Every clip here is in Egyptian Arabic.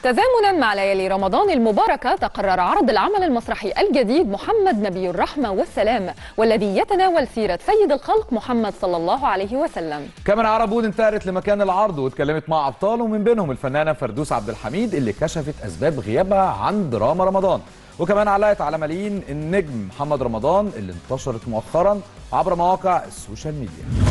تزامنا مع ليالي رمضان المباركة تقرر عرض العمل المسرحي الجديد محمد نبي الرحمة والسلام والذي يتناول سيرة سيد الخلق محمد صلى الله عليه وسلم كمان عربود انتقلت لمكان العرض واتكلمت مع ابطال ومن بينهم الفنانه فردوس عبد الحميد اللي كشفت اسباب غيابها عن دراما رمضان وكمان علقت على ملايين النجم محمد رمضان اللي انتشرت مؤخرا عبر مواقع السوشيال ميديا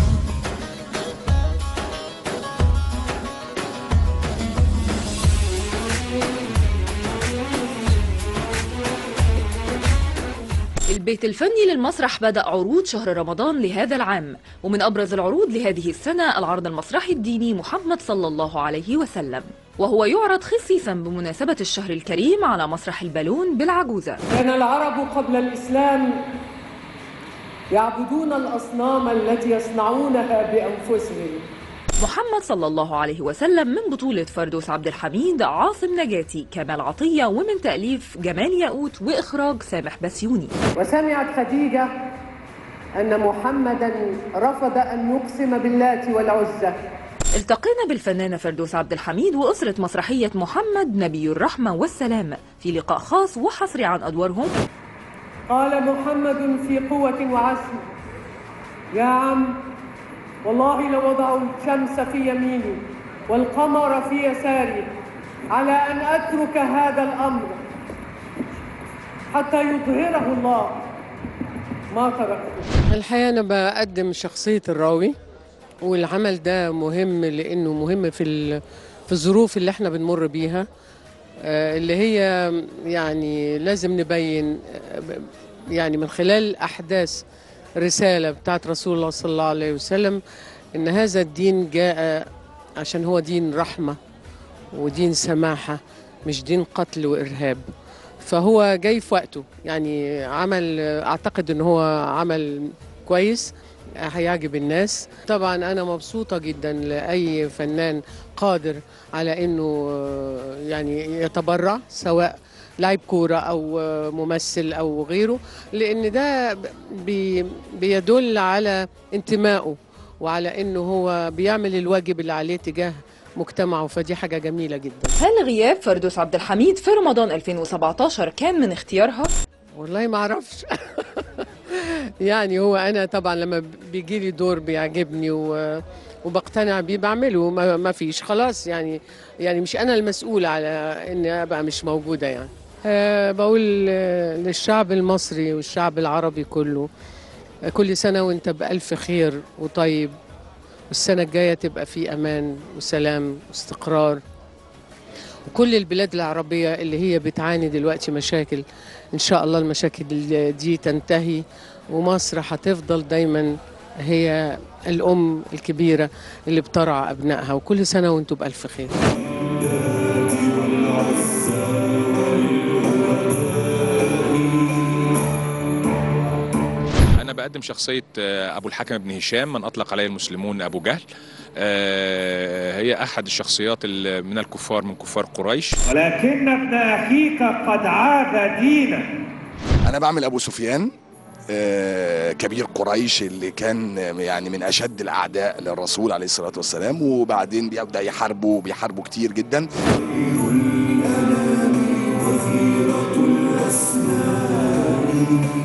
البيت الفني للمسرح بدأ عروض شهر رمضان لهذا العام ومن أبرز العروض لهذه السنة العرض المسرحي الديني محمد صلى الله عليه وسلم وهو يعرض خصيصا بمناسبة الشهر الكريم على مسرح البالون بالعجوزة كان العرب قبل الإسلام يعبدون الأصنام التي يصنعونها بأنفسهم محمد صلى الله عليه وسلم من بطولة فردوس عبد الحميد عاصم نجاتي كمال عطية ومن تأليف جمال ياقوت وإخراج سامح بسيوني وسمعت خديجة أن محمدا رفض أن يقسم باللات والعزى التقينا بالفنانة فردوس عبد الحميد وأسرة مسرحية محمد نبي الرحمة والسلام في لقاء خاص وحصري عن أدوارهم قال محمد في قوة وعزم يا عم والله لوضعوا الشمس في يميني والقمر في يساري على أن أترك هذا الأمر حتى يظهره الله ما تركته الحقيقة أنا بقدم شخصية الراوي والعمل ده مهم لأنه مهم في ال- في الظروف اللي احنا بنمر بيها آه، اللي هي يعني لازم نبين آه، ب- يعني من خلال أحداث رسالة بتاعت رسول الله صلى الله عليه وسلم إن هذا الدين جاء عشان هو دين رحمة ودين سماحة مش دين قتل وإرهاب فهو جاي في وقته يعني عمل أعتقد إن هو عمل كويس هيعجب الناس طبعا أنا مبسوطة جدا لأي فنان قادر على إنه آه، يعني يتبرع سواء لاعب كورة أو آه، ممثل أو غيره لأن ده بي بيدل على انتمائه وعلى إنه هو بيعمل الواجب اللي عليه تجاه مجتمعه فدي حاجة جميلة جدا هل غياب فردوس عبد الحميد في رمضان 2017 كان من اختيارها؟ والله ما اعرفش يعني هو انا طبعا لما بيجي لي دور بيعجبني و وبقتنع بيه بعمله ما ما فيش خلاص يعني يعني مش انا المسؤول على اني ابقى مش موجوده يعني أه بقول آه، للشعب المصري والشعب العربي كله آه، كل سنه وانت بالف خير وطيب والسنه الجايه تبقى في امان وسلام واستقرار وكل البلاد العربية اللي هي بتعاني دلوقتي مشاكل إن شاء الله المشاكل دي تنتهي ومصر هتفضل دايما هي الأم الكبيرة اللي بترعى أبنائها وكل سنة وانتم بألف خير أنا بقدم شخصية آه، أبو الحكم بن هشام من أطلق عليه المسلمون أبو جهل آه، هي أحد الشخصيات ال- من الكفار من كفار قريش ولكن ابن أخيك قد عاد دينا انا بعمل ابو سفيان آه، كبير قريش اللي كان يعني من اشد الاعداء للرسول عليه الصلاه والسلام وبعدين بيبدا يحاربوا بيحاربوا كتير جدا وفيرة الأسنان